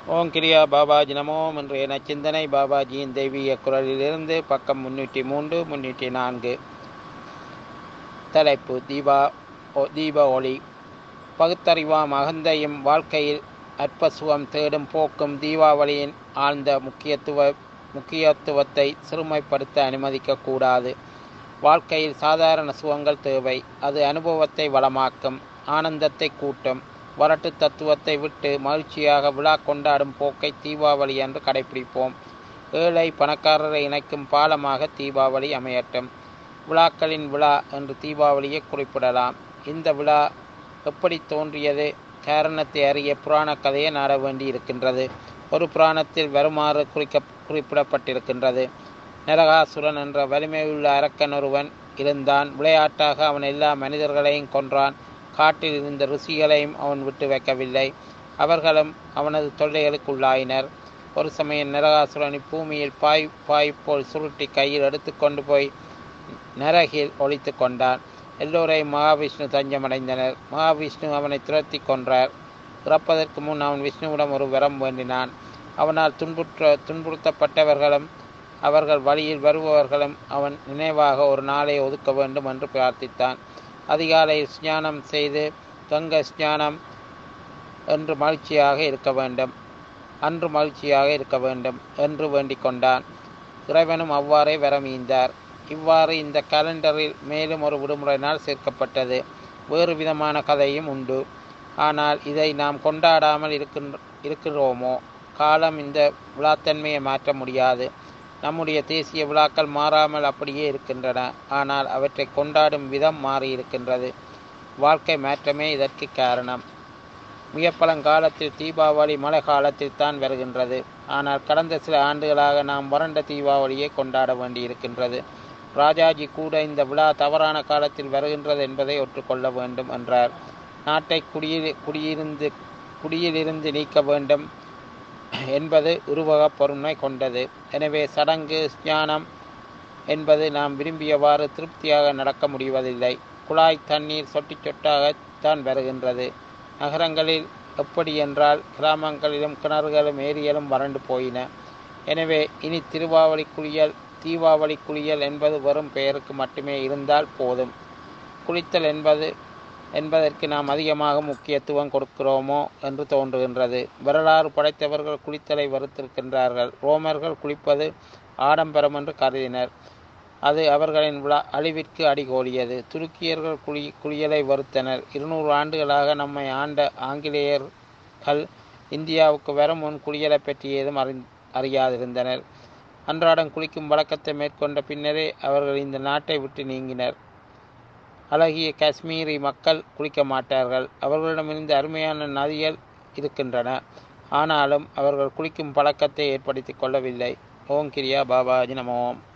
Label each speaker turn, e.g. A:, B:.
A: ஓம் கிரியா பாபாஜி நமோம் இன்றைய நச்சிந்தனை பாபாஜியின் தெய்வீக குரலிலிருந்து பக்கம் முன்னூற்றி மூன்று முன்னூற்றி நான்கு தலைப்பு தீபா ஒ- தீப ஒளி பகுத்தறிவாம் அகந்தையும் வாழ்க்கையில் அற்ப சுகம் தேடும் போக்கும் தீபாவளியின் ஆழ்ந்த முக்கியத்துவ முக்கியத்துவத்தை சிறுமைப்படுத்த அனுமதிக்கக்கூடாது வாழ்க்கையில் சாதாரண சுகங்கள் தேவை அது அனுபவத்தை வளமாக்கும் ஆனந்தத்தை கூட்டும் வரட்டு தத்துவத்தை விட்டு மகிழ்ச்சியாக விழா கொண்டாடும் போக்கை தீபாவளி என்று கடைபிடிப்போம் ஏழை பணக்காரரை இணைக்கும் பாலமாக தீபாவளி அமையட்டும் விழாக்களின் விழா என்று தீபாவளியை குறிப்பிடலாம் இந்த விழா எப்படி தோன்றியது காரணத்தை அறிய புராண கதையை நாட வேண்டி இருக்கின்றது ஒரு புராணத்தில் வருமாறு குறிக்க குறிப்பிடப்பட்டிருக்கின்றது நரகாசுரன் என்ற வலிமையுள்ள அரக்கன் ஒருவன் இருந்தான் விளையாட்டாக அவன் எல்லா மனிதர்களையும் கொன்றான் காட்டில் இருந்த ருசிகளையும் அவன் விட்டு வைக்கவில்லை அவர்களும் அவனது தொல்லைகளுக்குள்ளாயினர் ஒரு சமயம் நரகாசுரன் பூமியில் பாய் பாய் போல் சுருட்டி கையில் எடுத்துக்கொண்டு போய் நரகில் ஒழித்து கொண்டான் எல்லோரையும் மகாவிஷ்ணு தஞ்சமடைந்தனர் மகாவிஷ்ணு அவனை துரத்தி கொன்றார் இறப்பதற்கு முன் அவன் விஷ்ணுவிடம் ஒரு வரம் வேண்டினான் அவனால் துன்புற்ற துன்புறுத்தப்பட்டவர்களும் அவர்கள் வழியில் வருபவர்களும் அவன் நினைவாக ஒரு நாளை ஒதுக்க வேண்டும் என்று பிரார்த்தித்தான் அதிகாலையில் ஸ்நானம் செய்து கங்க ஸ்நானம் என்று மகிழ்ச்சியாக இருக்க வேண்டும் அன்று மகிழ்ச்சியாக இருக்க வேண்டும் என்று வேண்டிக் கொண்டான் இறைவனும் அவ்வாறே வரமீந்தார் இவ்வாறு இந்த கலண்டரில் மேலும் ஒரு விடுமுறை நாள் சேர்க்கப்பட்டது வேறு விதமான கதையும் உண்டு ஆனால் இதை நாம் கொண்டாடாமல் இருக்கின்ற இருக்கிறோமோ காலம் இந்த விழாத்தன்மையை மாற்ற முடியாது நம்முடைய தேசிய விழாக்கள் மாறாமல் அப்படியே இருக்கின்றன ஆனால் அவற்றை கொண்டாடும் விதம் மாறியிருக்கின்றது வாழ்க்கை மாற்றமே இதற்கு காரணம் மிக பழங்காலத்தில் தீபாவளி மழை காலத்தில் தான் வருகின்றது ஆனால் கடந்த சில ஆண்டுகளாக நாம் வறண்ட தீபாவளியை கொண்டாட வேண்டியிருக்கின்றது ராஜாஜி கூட இந்த விழா தவறான காலத்தில் வருகின்றது என்பதை ஒற்றுக்கொள்ள வேண்டும் என்றார் நாட்டை குடியில் குடியிருந்து குடியிலிருந்து நீக்க வேண்டும் என்பது உருவக பொருண்மை கொண்டது எனவே சடங்கு ஸ்நானம் என்பது நாம் விரும்பியவாறு திருப்தியாக நடக்க முடிவதில்லை குழாய் தண்ணீர் சொட்டி சொட்டாகத்தான் வருகின்றது நகரங்களில் எப்படி என்றால் கிராமங்களிலும் கிணறுகளும் ஏரிகளும் வறண்டு போயின எனவே இனி திருவாவளி குளியல் தீபாவளி குளியல் என்பது வெறும் பெயருக்கு மட்டுமே இருந்தால் போதும் குளித்தல் என்பது என்பதற்கு நாம் அதிகமாக முக்கியத்துவம் கொடுக்கிறோமோ என்று தோன்றுகின்றது வரலாறு படைத்தவர்கள் குளித்தலை வெறுத்திருக்கின்றார்கள் ரோமர்கள் குளிப்பது ஆடம்பரம் என்று கருதினர் அது அவர்களின் விழா அழிவிற்கு அடிகோலியது துருக்கியர்கள் குளி குளியலை வெறுத்தனர் இருநூறு ஆண்டுகளாக நம்மை ஆண்ட ஆங்கிலேயர்கள் இந்தியாவுக்கு வரும் முன் குளியலை பற்றி ஏதும் அறி அறியாதிருந்தனர் அன்றாடம் குளிக்கும் வழக்கத்தை மேற்கொண்ட பின்னரே அவர்கள் இந்த நாட்டை விட்டு நீங்கினர் அழகிய காஷ்மீரி மக்கள் குளிக்க மாட்டார்கள் அவர்களிடமிருந்து அருமையான நதிகள் இருக்கின்றன ஆனாலும் அவர்கள் குளிக்கும் பழக்கத்தை ஏற்படுத்திக் கொள்ளவில்லை ஓம் கிரியா பாபாஜி நமோம்